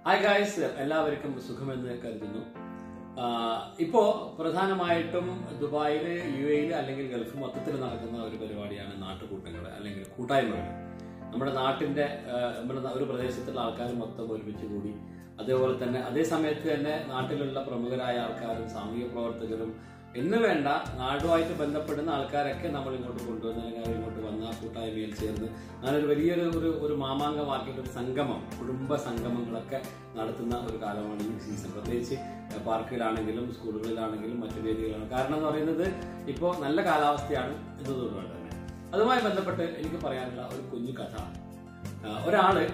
Hi guys എല്ലാവർക്കും സുഖമെന്ന് കരുതുന്നു ആ, ഇപ്പോ പ്രധാനമായിട്ടും ദുബായിൽ യു എയിൽ അല്ലെങ്കിൽ ഗൾഫ് മൊത്തത്തിൽ നടക്കുന്ന ഒരു പരിപാടിയാണ് നാട്ടുകൂട്ടങ്ങൾ അല്ലെങ്കിൽ കൂട്ടായ്മകൾ നമ്മുടെ നാട്ടിന്റെ ആ, നമ്മുടെ ഒരു പ്രദേശത്തുള്ള ആൾക്കാർ മൊത്തം ഒരുമിച്ച് കൂടി അതേപോലെ തന്നെ അതേ സമയത്ത് തന്നെ നാട്ടിലുള്ള പ്രമുഖരായ ആൾക്കാരും സാമൂഹിക പ്രവർത്തകരും എന്ന് വേണ്ട നാടുമായിട്ട് ബന്ധപ്പെടുന്ന ആൾക്കാരൊക്കെ നമ്മൾ ഇങ്ങോട്ട് കൊണ്ടുവന്ന് അല്ലെങ്കിൽ അവർ ഇങ്ങോട്ട് വന്ന ആ കൂട്ടായ്മയിൽ ചേർന്ന് അങ്ങനെ ഒരു വലിയൊരു ഒരു ഒരു മാമാങ്കമാക്കിയിട്ട് ഒരു സംഗമം കുടുംബ സംഗമങ്ങളൊക്കെ നടത്തുന്ന ഒരു കാലമാണ് ഈ സീസൺ പ്രത്യേകിച്ച് പാർക്കിലാണെങ്കിലും സ്കൂളുകളിലാണെങ്കിലും മറ്റു വേദികളാണ് കാരണം എന്ന് പറയുന്നത് ഇപ്പോൾ നല്ല കാലാവസ്ഥയാണ് എന്നതുകൊണ്ട് തന്നെ അതുമായി ബന്ധപ്പെട്ട് എനിക്ക് പറയാനുള്ള ഒരു കുഞ്ഞു കഥ ആ, ഒരാള്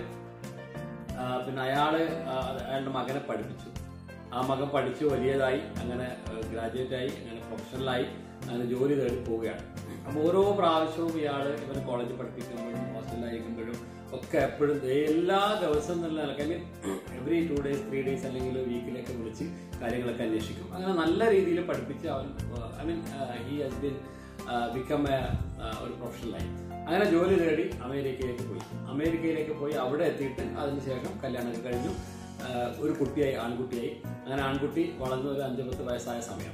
ആ, പിന്നെ അയാള് ആ, അയാളുടെ മകനെ പഠിപ്പിച്ചു ആ മകൻ പഠിച്ചു വലിയതായി അങ്ങനെ ഗ്രാജുവേറ്റ് ആയി അങ്ങനെ പ്രൊഫഷണലായി അങ്ങനെ ജോലി തേടി പോവുകയാണ് അപ്പോൾ ഓരോ പ്രാവശ്യവും ഇയാൾ ഇവർ കോളേജിൽ പഠിപ്പിക്കുമ്പോഴും ഹോസ്റ്റലിലായിരിക്കുമ്പോഴും ഒക്കെ എപ്പോഴും എല്ലാ ദിവസവും നല്ല നിലക്ക് I mean every two days three days അല്ലെങ്കിൽ വീക്കിലൊക്കെ വിളിച്ച് കാര്യങ്ങളൊക്കെ അന്വേഷിക്കും അങ്ങനെ നല്ല രീതിയിൽ പഠിപ്പിച്ച് അവൻ I mean he has been become a ഒരു പ്രൊഫഷണലായി അങ്ങനെ ജോലി തേടി അമേരിക്കയിലേക്ക് പോയി അമേരിക്കയിലേക്ക് പോയി അവിടെ എത്തിയിട്ട് അതിനുശേഷം കല്യാണമൊക്കെ കഴിഞ്ഞു ആ, ഒരു കുട്ടിയായി ആൺകുട്ടിയായി അങ്ങനെ ആൺകുട്ടി വളർന്നു ഒരു അഞ്ചു പത്ത് വയസ്സായ സമയം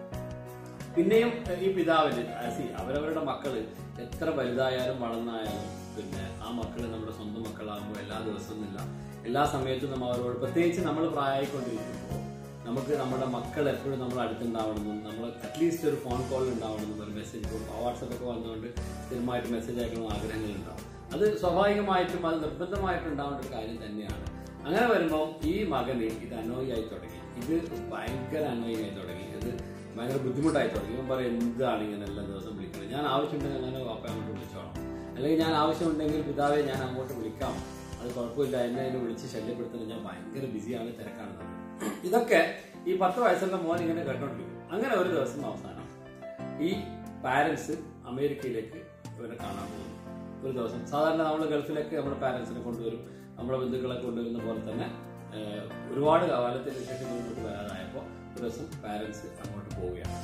പിന്നെയും ഏഹ്, ഈ പിതാവിന് സി അവരവരുടെ മക്കള് എത്ര വലുതായാലും വളർന്നായാലും പിന്നെ ആ മക്കള് നമ്മുടെ സ്വന്തം മക്കളാകുമ്പോൾ എല്ലാ ദിവസവും ഇല്ല എല്ലാ സമയത്തും നമ്മൾ അവരോട് പ്രത്യേകിച്ച് നമ്മൾ പ്രായമായിക്കൊണ്ടിരിക്കുമ്പോൾ നമുക്ക് നമ്മുടെ മക്കൾ എപ്പോഴും നമ്മൾ അടുത്തുണ്ടാവണമെന്നും നമ്മൾ അറ്റ്ലീസ്റ്റ് ഒരു ഫോൺ കോൾ ഉണ്ടാവണമെന്നും ഒരു മെസ്സേജ് ഇപ്പോൾ വാട്സപ്പ് ഒക്കെ വന്നുകൊണ്ട് സ്ഥിരമായിട്ട് മെസ്സേജ് അയക്കണം ആഗ്രഹങ്ങളുണ്ടാവും അത് സ്വാഭാവികമായിട്ടും അത് നിർബന്ധമായിട്ടും ഉണ്ടാവേണ്ട ഒരു കാര്യം തന്നെയാണ് അങ്ങനെ വരുമ്പോൾ ഈ മകന് ഇത് അനോയിയായി തുടങ്ങി ഇത് ഭയങ്കര അനോയിയായി തുടങ്ങി ഇത് ഭയങ്കര ബുദ്ധിമുട്ടായി തുടങ്ങി ഇവൻ പറയും എന്താണ് ഇങ്ങനെ എല്ലാ ദിവസം വിളിക്കുന്നത് ഞാൻ ആവശ്യമുണ്ടെങ്കിൽ അങ്ങനെ വാപ്പ അങ്ങോട്ട് വിളിച്ചോളാം അല്ലെങ്കിൽ ഞാൻ ആവശ്യമുണ്ടെങ്കിൽ പിതാവെ ഞാൻ അങ്ങോട്ട് വിളിക്കാം അത് കുഴപ്പമില്ല എന്നെ എന്നെ വിളിച്ച് ശല്യപ്പെടുത്തുന്നത് ഞാൻ ഭയങ്കര ബിസിയാണ് തിരക്കാണെന്ന് ഇതൊക്കെ ഈ പത്ത് വയസ്സുള്ള മോൻ ഇങ്ങനെ കേട്ടോണ്ടിരിക്കും അങ്ങനെ ഒരു ദിവസം അവസാനം ഈ പാരന്റ്സ് അമേരിക്കയിലേക്ക് ഇവരെ കാണാൻ പോകുന്നു ഒരു ദിവസം സാധാരണ നമ്മൾ ഗൾഫിലേക്ക് നമ്മുടെ പാരന്റ്സിനെ കൊണ്ടുവരും നമ്മുടെ ബന്ധുക്കളെ കൊണ്ടുവരുന്ന പോലെ തന്നെ ഏഹ്, ഒരുപാട് കാലത്തിന് ശേഷം ഇങ്ങോട്ട് വരാതായപ്പോൾ ഒരു ദിവസം പാരന്റ്സ് അങ്ങോട്ട് പോവുകയാണ്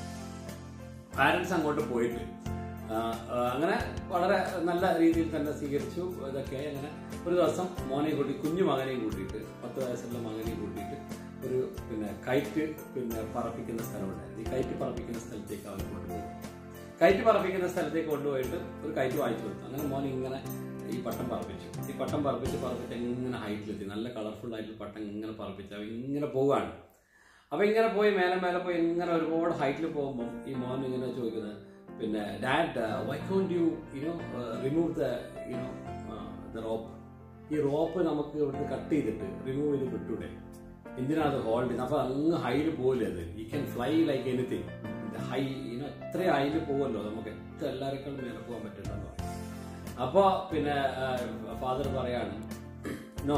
പാരന്റ്സ് അങ്ങോട്ട് പോയിട്ട് ആ, ആ, അങ്ങനെ വളരെ നല്ല രീതിയിൽ തന്നെ സ്വീകരിച്ചു ഇതൊക്കെ അങ്ങനെ ഒരു ദിവസം മോനെ കൂട്ടി കുഞ്ഞു മകനെയും കൂട്ടിയിട്ട് പത്ത് വയസ്സുള്ള മകനെയും കൂട്ടിയിട്ട് ഒരു പിന്നെ കൈറ്റ് പിന്നെ പറപ്പിക്കുന്ന സ്ഥലമുണ്ടായിരുന്നു ഈ കൈറ്റ് പറപ്പിക്കുന്ന സ്ഥലത്തേക്ക് അവർ കൊണ്ടുപോകും കയറ്റ് പറപ്പിക്കുന്ന സ്ഥലത്തേക്ക് കൊണ്ടുപോയിട്ട് ഒരു കയറ്റ് വാങ്ങിച്ചു കൊടുത്തു അങ്ങനെ മോൻ ഇങ്ങനെ ഈ പട്ടം പറപ്പിച്ചു ഈ പട്ടം പറപ്പിച്ച് പറപ്പിച്ച് ഇങ്ങനെ ഹൈറ്റിലെത്തി നല്ല കളർഫുൾ ആയിട്ട് പട്ടം ഇങ്ങനെ പറപ്പിച്ച് അവൻ ഇങ്ങനെ പോവുകയാണ് അപ്പൊ ഇങ്ങനെ പോയി മേലെ മേലെ പോയി ഇങ്ങനെ ഒരുപാട് ഹൈറ്റിൽ പോകുമ്പോൾ ഈ മോൻ ഇങ്ങനെ ചോദിക്കുന്നത് പിന്നെ dad why can't you you know remove the you know the rope ഈ റോപ്പ് നമുക്ക് ഇവിടുന്ന് കട്ട് ചെയ്തിട്ട് റിമൂവ് ചെയ്ത് വിട്ടൂടെ എന്തിനാ അത് ഹോൾഡ് ചെയ്യുന്നത് അപ്പൊ അങ്ങ് ഹൈയിൽ പോകില്ല അത് you can fly like anything high I know എത്ര ഹൈയിൽ പോകുമല്ലോ നമുക്ക് എത്ര എല്ലാവരെക്കാളും മേലെ പോകാൻ പറ്റില്ലെന്ന് പറയും അപ്പോ പിന്നെ ഫാദർ പറയാണ് no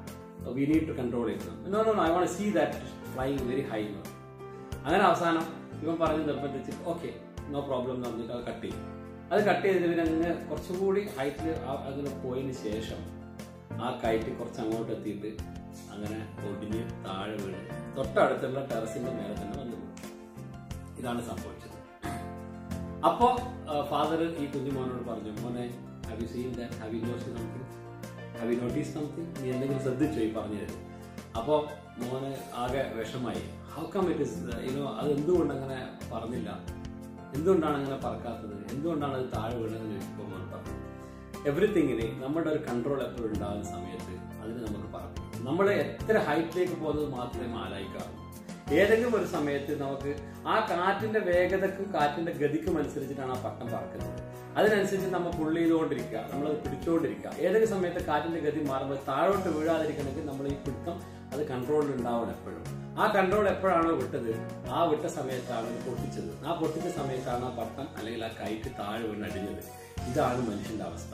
we need to control it no no I won't see that flying very high എന്ന് പറയും. അങ്ങനെ അവസാനം ഇവൻ പറഞ്ഞ് നിർബന്ധിച്ച് ഓക്കെ നോ പ്രോബ്ലം എന്ന് പറഞ്ഞിട്ട് അത് കട്ട് ചെയ്യും അത് കട്ട് ചെയ്തിട്ട് പിന്നെ അങ്ങ് കുറച്ചുകൂടി ഹൈറ്റിൽ അങ്ങനെ പോയതിന് ശേഷം ആ കയറ്റ് കുറച്ച് അങ്ങോട്ട് എത്തിയിട്ട് അങ്ങനെ ഒടിഞ്ഞ് താഴെ വീണ് തൊട്ടടുത്തുള്ള ടെറസിന്റെ മേലെ തന്നെ വന്നു വീണു. ഇതാണ് സംഭവിച്ചത് അപ്പോ ഫാദർ ഈ കുഞ്ഞുമോനോട് പറഞ്ഞു മോനെ have you seen that have you note something have you notice something നീ എന്തെങ്കിലും ശ്രദ്ധിച്ചോ ഈ പറഞ്ഞത് അപ്പോൾ മോന് ആകെ വിഷമായി how come it is you know അത് എന്തുകൊണ്ട് അങ്ങനെ പറഞ്ഞില്ല എന്തുകൊണ്ടാണ് അങ്ങനെ പറക്കാത്തത് എന്തുകൊണ്ടാണ് അത് താഴെ വീണതെന്ന് ചോദിച്ചപ്പോൾ മോൻ പറഞ്ഞു എവറിത്തിങ്ങിന് നമ്മുടെ ഒരു കൺട്രോൾ എപ്പോഴും ഉണ്ടാകുന്ന സമയത്ത് അതിന് നമുക്ക് പറഞ്ഞു നമ്മൾ എത്ര ഹൈറ്റിലേക്ക് പോകുന്നത് മാത്രമേ മാലായിക്കാറുള്ളൂ ഏതെങ്കിലും ഒരു സമയത്ത് നമുക്ക് ആ കാറ്റിന്റെ വേഗതക്കും കാറ്റിന്റെ ഗതിക്കും അനുസരിച്ചിട്ടാണ് ആ പട്ടം പറക്കുന്നത് അതിനനുസരിച്ച് നമ്മൾ പുള്ളി ചെയ്തുകൊണ്ടിരിക്കുക നമ്മൾ പിടിച്ചുകൊണ്ടിരിക്കുക ഏതെങ്കിലും സമയത്ത് കാറ്റിന്റെ ഗതി മാറുമ്പോൾ താഴോട്ട് വീഴാതിരിക്കണമെങ്കിൽ നമ്മൾ ഈ പിടുത്തം അത് കൺട്രോളിൽ ഉണ്ടാവണം എപ്പോഴും ആ കൺട്രോൾ എപ്പോഴാണോ വിട്ടത് ആ വിട്ട സമയത്താണ് ഇത് പൊട്ടിച്ചത് ആ പൊട്ടിച്ച സമയത്താണ് ആ പട്ടം അല്ലെങ്കിൽ ആ കൈറ്റ് താഴെ വീണടിഞ്ഞത് ഇതാണ് മനുഷ്യന്റെ അവസ്ഥ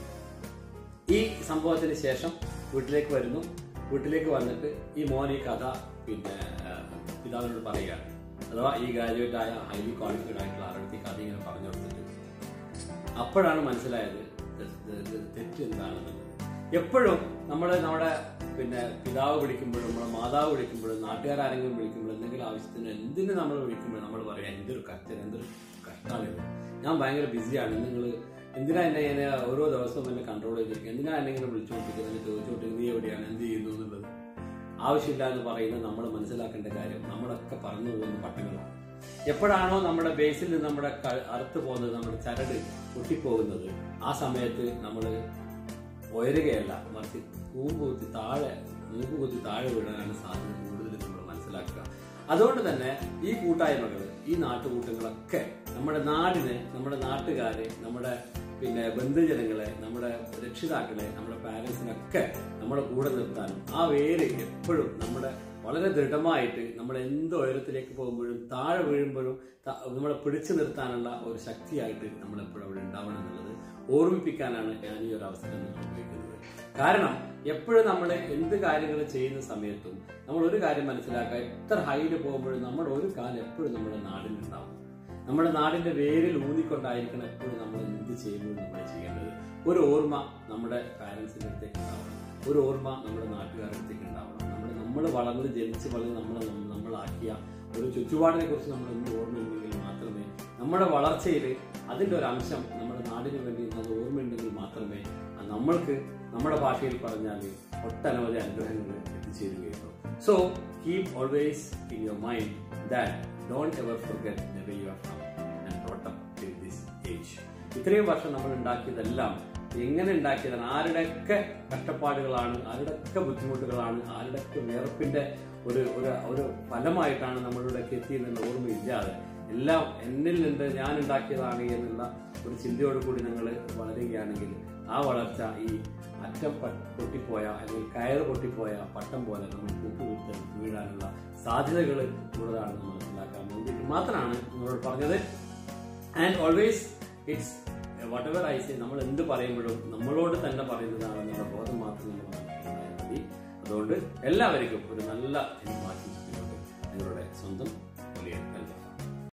ഈ സംഭവത്തിന് ശേഷം വീട്ടിലേക്ക് വരുന്നു വീട്ടിലേക്ക് വന്നിട്ട് ഈ മോൻ ഈ കഥ പിന്നെ ആ, പിതാവിനോട് പറയുകയാണ് അഥവാ ഈ ഗ്രാജുവേറ്റ് ആയ ഹൈലി ക്വാളിഫൈഡ് ആയിട്ടുള്ള ആരുടെ ഈ കഥ ഇങ്ങനെ പറഞ്ഞു കൊടുത്തിട്ട് അപ്പോഴാണ് മനസ്സിലായത് ഇത് ഇത് തെറ്റ് എന്താണെന്നുള്ളത് എപ്പോഴും നമ്മൾ നമ്മുടെ പിന്നെ പിതാവ് വിളിക്കുമ്പോഴും നമ്മുടെ മാതാവ് വിളിക്കുമ്പോഴും നാട്ടുകാരെങ്കിലും വിളിക്കുമ്പോഴും എന്തെങ്കിലും ആവശ്യത്തിന് എന്തിനു നമ്മൾ വിളിക്കുമ്പോഴും നമ്മൾ പറയാം എന്തൊരു കഷ്ടം എന്തൊരു കഷ്ടമാണിത് ഞാൻ ഭയങ്കര ബിസിയാണ് നിങ്ങൾ എന്തിനാ എന്നെ ഇങ്ങനെ ഓരോ ദിവസവും എന്നെ കൺട്രോൾ ചെയ്തിരിക്കുക എന്തിനാ എന്നെ ഇങ്ങനെ വിളിച്ചുകൊണ്ടിരിക്കുന്നത് എന്നെ ചോദിച്ചുകൊണ്ടിരിക്കുന്നത് നീ എവിടെയാണ് എന്ത് ചെയ്യുന്നു എന്നുള്ളത് ആവശ്യമില്ല എന്ന് പറയുന്നത് നമ്മൾ മനസ്സിലാക്കേണ്ട കാര്യം നമ്മളൊക്കെ പറന്നു പോകുന്ന പട്ടങ്ങളാണ് എപ്പോഴാണോ നമ്മുടെ ബേസിൽ നിന്ന് നമ്മുടെ ക- അറുത്ത് പോകുന്നത് നമ്മുടെ ചരട് പൊട്ടിപ്പോകുന്നത് ആ സമയത്ത് നമ്മൾ ഉയരുകയല്ല മറിച്ച് കൂമ്പ് കുത്തി താഴെ മൂക്ക് കുത്തി താഴെ വീഴാനാണ് സാധ്യത കൂടുതൽ നമ്മൾ മനസ്സിലാക്കുക അതുകൊണ്ട് തന്നെ ഈ കൂട്ടായ്മകൾ ഈ നാട്ടുകൂട്ടങ്ങളൊക്കെ നമ്മുടെ നാടിനെ നമ്മുടെ നാട്ടുകാരെ നമ്മുടെ പിന്നെ ബന്ധുജനങ്ങളെ നമ്മുടെ രക്ഷിതാക്കളെ നമ്മുടെ പാരൻസിനൊക്കെ നമ്മുടെ കൂടെ നിർത്താനും ആ വേര് എപ്പോഴും നമ്മുടെ വളരെ ദൃഢമായിട്ട് നമ്മൾ എന്ത് ഉയരത്തിലേക്ക് പോകുമ്പോഴും താഴെ വീഴുമ്പോഴും ത- നമ്മളെ പിടിച്ചു നിർത്താനുള്ള ഒരു ശക്തിയായിട്ട് നമ്മൾ എപ്പോഴും അവിടെ ഉണ്ടാവണം എന്നുള്ളത് ഓർമ്മിപ്പിക്കാനാണ് ഞാൻ ഈ ഒരു അവസരം നിങ്ങൾ ഉപയോഗിക്കുന്നത് കാരണം എപ്പോഴും നമ്മൾ എന്ത് കാര്യങ്ങൾ ചെയ്യുന്ന സമയത്തും നമ്മൾ ഒരു കാര്യം മനസ്സിലാക്കുക എത്ര ഹൈയിൽ പോകുമ്പോഴും നമ്മുടെ ഒരു കാലം എപ്പോഴും നമ്മുടെ നാടിനുണ്ടാവും നമ്മുടെ നാടിന്റെ വേരിൽ ഊന്നിക്കൊണ്ടായിരിക്കണം എപ്പോഴും നമ്മൾ എന്ത് ചെയ്യുമ്പോഴും നമ്മൾ ചെയ്യേണ്ടത് ഒരു ഓർമ്മ നമ്മുടെ പാരൻസിന്റെ അടുത്തേക്ക് ഉണ്ടാവണം ഒരു ഓർമ്മ നമ്മുടെ നാട്ടുകാരുടെ അടുത്തേക്ക് ഉണ്ടാവണം നമ്മുടെ നമ്മൾ വളർന്ന് ജനിച്ച് വളർന്ന് നമ്മളെ നമ്മ- നമ്മളാക്കിയ ഒരു ചുറ്റുപാടിനെ കുറിച്ച് നമ്മൾ എന്ത് ഓർമ്മയുണ്ടെങ്കിൽ മാത്രമേ നമ്മുടെ വളർച്ചയിൽ അതിന്റെ ഒരു അംശം നമ്മുടെ നാടിന് വേണ്ടി അത് ഓർമ്മയുണ്ടെങ്കിൽ മാത്രമേ അത് നമ്മൾക്ക് നമ്മുടെ ഭാഷയിൽ പറഞ്ഞാൽ ഒട്ടനവധി അനുഗ്രഹങ്ങൾ എത്തിച്ചേരുകയുള്ളൂ so keep always in your mind that don't ever forget the way you are from and brought up till this age ഇത്രയും വർഷം നമ്മൾ ഉണ്ടാക്കിയതെല്ലാം എങ്ങനെ ഉണ്ടാക്കിയതാണ് ആരുടെയൊക്കെ കഷ്ടപ്പാടുകളാണ് ആരുടെയൊക്കെ ബുദ്ധിമുട്ടുകളാണ് ആരുടെയൊക്കെ വിയർപ്പിന്റെ ഒരു ഒരു ഒരു ഫലമായിട്ടാണ് നമ്മളിവിടേക്ക് എത്തിയെന്നുള്ള ഓർമ്മയില്ലാതെ എല്ലാം എന്നിൽ നിന്ന് ഞാൻ ഉണ്ടാക്കിയതാണ് എന്നുള്ള ഒരു ചിന്തയോട് കൂടി നിങ്ങൾ വളരുകയാണെങ്കിൽ ആ വളർച്ച ഈ അറ്റം പ- പൊട്ടിപ്പോയ അല്ലെങ്കിൽ കയറ് പൊട്ടിപ്പോയ പട്ടം പോലെ നമ്മൾ കൂട്ടുകുത്ത് വീഴാനുള്ള സാധ്യതകൾ കൂടുതലാണെന്ന് മനസ്സിലാക്കാൻ വേണ്ടിയിട്ട് മാത്രമാണ് നിങ്ങളോട് പറഞ്ഞത് and always it's whatever I say നമ്മൾ എന്ത് പറയുമ്പോഴും നമ്മളോട് തന്നെ പറയുന്നതാണെന്നുള്ള ബോധം മാത്രം നമ്മൾ മനസ്സിലായാൽ മതി അതുകൊണ്ട് എല്ലാവർക്കും ഒരു നല്ല ജന്മം ആശംസിച്ചുകൊണ്ട് നിങ്ങളുടെ സ്വന്തം